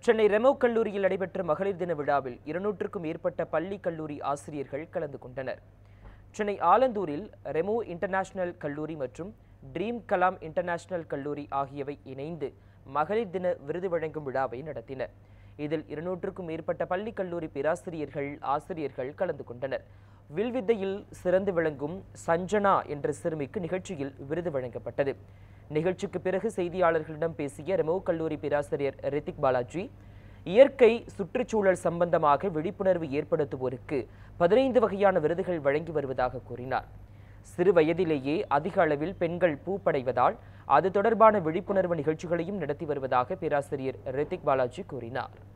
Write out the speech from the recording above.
சென்னை ரெமோ கல்லூரியில் நடைபெற்ற மகளிர் தின விழாவில் இருநூற்றுக்கும் மேற்பட்ட பள்ளி கல்லூரி ஆசிரியர்கள் கலந்து கொண்டனர் சென்னை ஆலந்தூரில் ரெமோ இன்டர்நேஷனல் கல்லூரி மற்றும் ட்ரீம் கலாம் இன்டர்நேஷனல் கல்லூரி ஆகியவை இணைந்து மகளிர் தின விருது வழங்கும் விழாவை நடத்தின இதில் இருநூற்றுக்கும் மேற்பட்ட பள்ளி கல்லூரி பேராசிரியர்கள் ஆசிரியர்கள் கலந்து கொண்டனர் வில்வித்தையில் சிறந்து விளங்கும் சஞ்சனா என்ற சிறுமிக்கு நிகழ்ச்சியில் விருது வழங்கப்பட்டது நிகழ்ச்சிக்கு பிறகு செய்தியாளர்களிடம் பேசிய ரெமோ கல்லூரி பேராசிரியர் ரித்திக் பாலாஜி இயற்கை சுற்றுச்சூழல் சம்பந்தமாக விழிப்புணர்வு ஏற்படுத்துவோருக்கு பதினைந்து வகையான விருதுகள் வழங்கி வருவதாக கூறினார் சிறு வயதிலேயே அதிக அளவில் பெண்கள் பூப்படைவதால் அது தொடர்பான விழிப்புணர்வு நிகழ்ச்சிகளையும் நடத்தி வருவதாக பேராசிரியர் ரித்திக் பாலாஜி கூறினார்